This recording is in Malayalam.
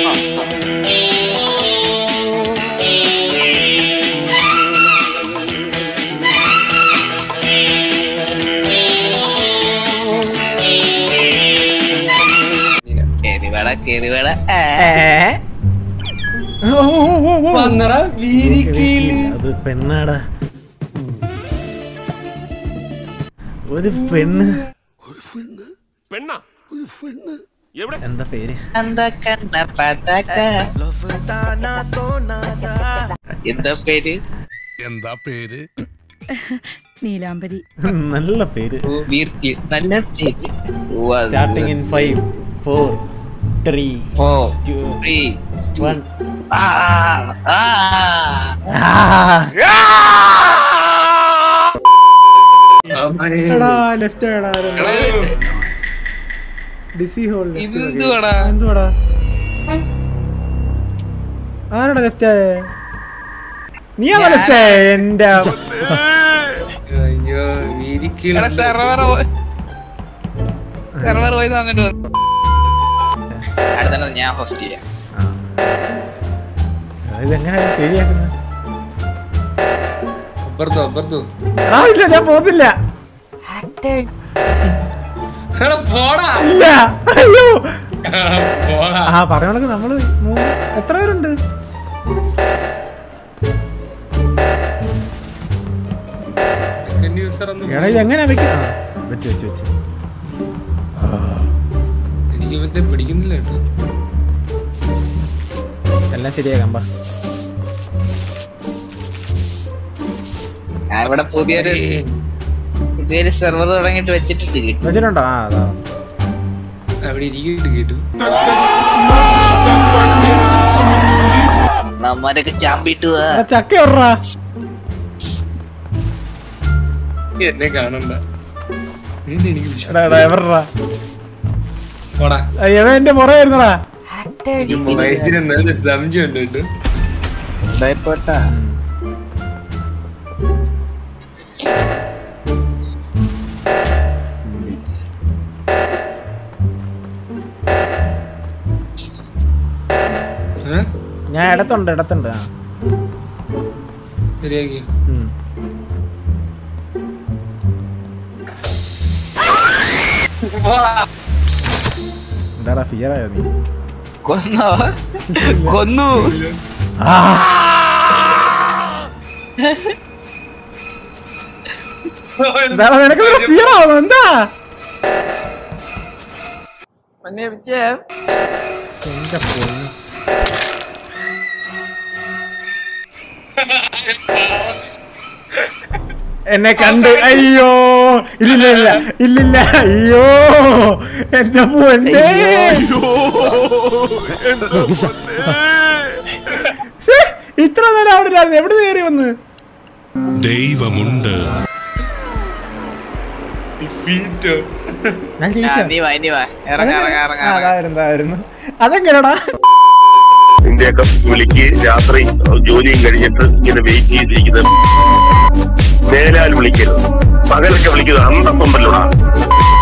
കേറിവേട കേറിവേട ഏ? ഓ, ഓ, ഓ, ഓ, ഓ. വന്നടാ വീരിക്കീല് അത് പെണ്ണാടാ ഒരു പെണ്ണ് പെണ്ണാ എവിടെ എന്താ പേര് അന്ത കണ്ണ പതക എന്താ പേര് എന്താ പേര് നീലാംബരി നല്ല പേര് ഓ, വീർക്കി നല്ല പേര് ഓ, അത് starting in five four three four, two three, one ആ, ആ. എടാ ലെഫ്റ്റ് എടാ ഡിസി ഹോൾ ഇത് എന്തുവാടാ? എന്തുവാടാ ആരാടാ ലെഫ്റ്റ് നീയാണോ ലെഫ്റ്റ് എന്റെ അയ്യോ വീരിക്കീല് എടാ സെർവർ സെർവർ പോയി തന്നിട്ട് വന്നു. അടുത്ത ഞാൻ ഹോസ്റ്റ് ചെയ്യാം ഇതെങ്ങനെ ശരിയാക്കുന്നത് അപ്പുറത്തോ അപ്പുറത്തോ ആ ഇല്ല ഞാൻ പോകുന്നില്ല എടാ പോടാ ഇല്ല അയ്യോ പോടാ ആ പറഞ്ഞോളൊക്കെ നമ്മള് മൂന്ന് എത്ര പേരുണ്ട് സെക്കൻഡ് യൂസർ ഒന്നും എടാ ഇത് എങ്ങനെ വെക്കും ആ, വെച്ച് വെച്ച് വെച്ച് എനിക്ക് ഇവന്റെ പിടിക്കുന്നില്ല കേട്ടോ എല്ലാം ശരിയാക്കാം പാ ഞാൻ ഇവിടെ പുതിയൊരു പുതിയൊരു സെർവർ തുടങ്ങിയിട്ട് വെച്ചിട്ടുണ്ട് കിട്ടും വെച്ചിട്ടുണ്ടോ ആ അതാ അവിടെ ഇരിക്കിട്ട് കേട്ടു നമ്മരൊക്കെ ചാമ്പിട്ട് പോവാ. എടാ, ചക്ക എവിടാ എന്നെ കാണണ്ട നിന്നെ എനിക്ക് എടാ വിശ്വാസം എടാ എവിടാ പോടാ എവ എന്റെ പുറമായിരുന്നടാ എനിക്ക് വയസ്സിന് നല്ല സംശയമുണ്ട് കേട്ടോ ഉണ്ടായിപ്പോട്ടാ ഏ? ഞാൻ ഇടത്തുണ്ട് ഇടത്തുണ്ട് ആ ശരിയാക്കിയോ ഉം. എന്താടാ ഫിയർ ആയോ നീ കൊന്നോ കൊന്നു എന്താടാ നിനക്ക് ഫിയർ ആവുന്നു എന്താ എന്റെ പൊന്ന്. എന്നെ കണ്ട് അയ്യോ ഇല്ലില്ല ഇല്ലില്ല അയ്യോ എന്റെ പൊന്നെ ശ്ശേ, ഇത്ര നേരം അവിടെ ഇല്ലായിരുന്നു എവിടെ കയറി വന്ന് ദൈവമുണ്ട് ഡിഫീറ്റോ ഞാൻ ആ, ജയിക്കാം. നീ വാ നീ വാ ഇറങ്ങ ഇറങ്ങ ഇറങ്ങ ആ, അതായിരുന്നു അതായിരുന്നു അതെങ്ങനെടാ നിന്റെയൊക്കെ വിളിക്ക് രാത്രി ജോലിയും കഴിഞ്ഞിട്ട് ഇങ്ങനെ വെയിറ്റ് ചെയ്തിരിക്കുന്നത് മേലാൽ വിളിക്കരുത് പകലൊക്കെ വിളിക്കുന്നത് അന്തസ്സുണ്ടല്ലോടാ